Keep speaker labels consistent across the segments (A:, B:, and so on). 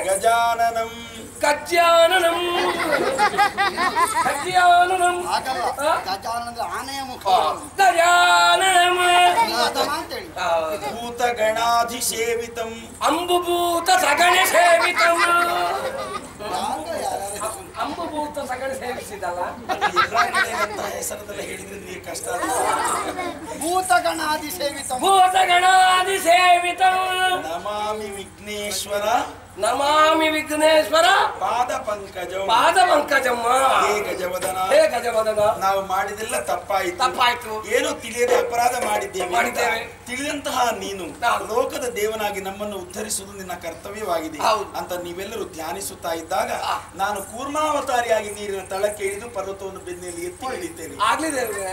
A: ಗಜಾನನಂ
B: ಗಜ್ಜಾನನಂ ಗಜ್ಜಾನನಂ
C: ಆಗಲ್ಲ
B: ಆ?
C: ಗಜಾನನ ಅಂದ್ರೆ ಆನೆಯ ಮುಖ
B: ಗಜಾನನಂ
C: ಗಜಾನನ ಅಂತೇಳಿ
A: ಭೂತಗಣಾಧಿಸೇವಿತಂ
B: ಅಂಬುಭೂತ ಸಗಣ ಸೇವಿತಂ
C: ಯಾಕ ಯಾರ್ಯಾರು
B: ಅಂಬುಭೂತ ಸಗಣ ಸೇವಿಸಿದಲ್ಲ
A: ಎಲ್ಲ ಕಡೆ ಅಂತ ಹೆಸರದೆಲ್ಲ ಹೇಳಿದ್ರೆ ನಿಮಗೆ ಕಷ್ಟ ಆಗ್ತದೆ.
C: ಭೂತಗಣಾದಿ ಸೇವಿತ
B: ಭೂತಗಣಾದಿ ಸೇವಿತಂ
A: ನಮಾಮಿ ವಿಘ್ನೇಶ್ವರ
B: ನಮಾಮಿ ವಿಘ್ನೇಶ್ವರ
A: ಪಾದ ಪಂಕಜಂ
B: ಪಾದ ಪಂಕಜಮ್ಮ
A: ಹೇ ಗಜವದನ
B: ಹೇ ಗಜವದನ
A: ನಾವು ಮಾಡಿದೆಲ್ಲ ತಪ್ಪಾಯಿತು
B: ತಪ್ಪಾಯ್ತು
A: ಏನೋ ತಿಳಿಯದೆ ಅಪರಾಧ ಮಾಡಿದ್ದೇವೆ
B: ಮಾಡಿದ್ದೇವೆ.
A: ಅಂತ ತಿಳಿದಂತಹ ನೀನು
B: ಹೌದು.
A: ಲೋಕದ ದೇವನಾಗಿ ನಮ್ಮನ್ನು ಉದ್ಧರಿಸುವುದು ನಿನ್ನ ಕರ್ತವ್ಯವಾಗಿದೆ
B: ಹೌದು.
A: ಅಂತ ನೀವೆಲ್ಲರೂ ಧ್ಯಾನಿಸುತ್ತಾ ಇದ್ದಾಗ ನಾನು ಕೂರ್ಮಾವತಾರಿಯಾಗಿ ನೀರಿನ ತಳಕ್ಕೆ ಇಳಿದು ಪರ್ವತವನ್ನು ಬೆನ್ನೆಯಲ್ಲಿ ಎತ್ತಿ ಇಳಿತೇನೆ
B: ಆಗ್ಲಿ ದೇವ್ರೆ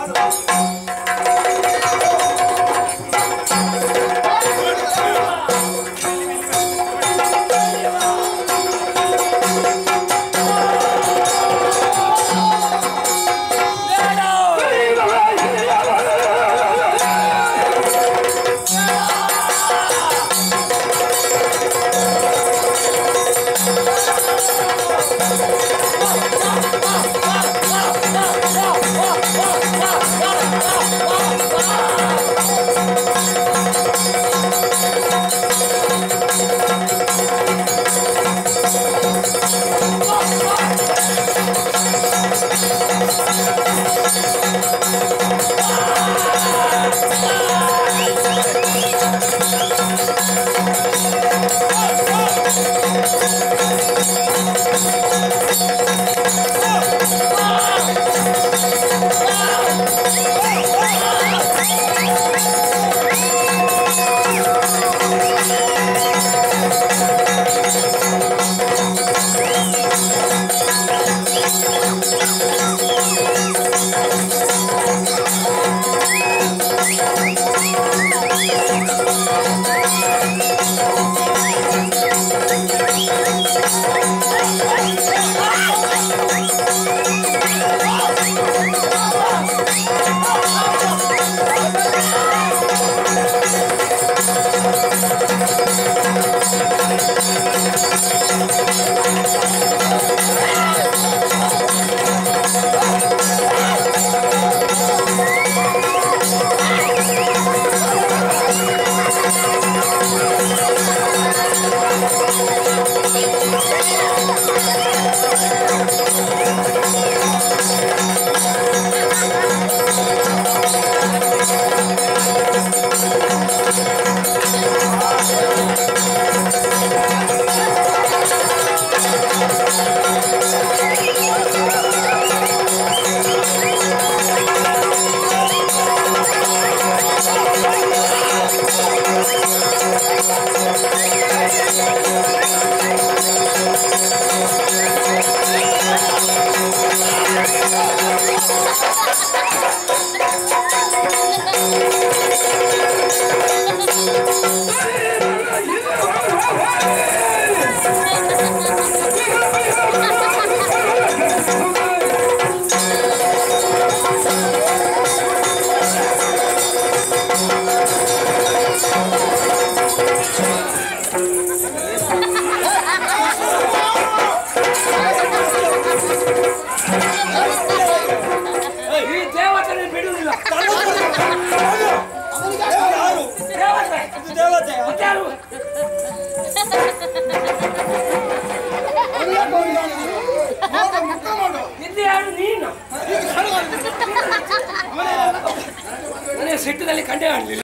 B: ಈ ದೇವತೆ ಬಿಡುವುದಿಲ್ಲ
A: ಯಾರು
B: ದೇವತೆ
A: ಇದು ದೇವತೆ
B: ಮತ್ಯಾರು? ನಿದ್ದೆ ಯಾರು ನೀನು ನನಗೆ ಸಿಟ್ಟದಲ್ಲಿ ಕಂಡೇ ಮಾಡಲಿಲ್ಲ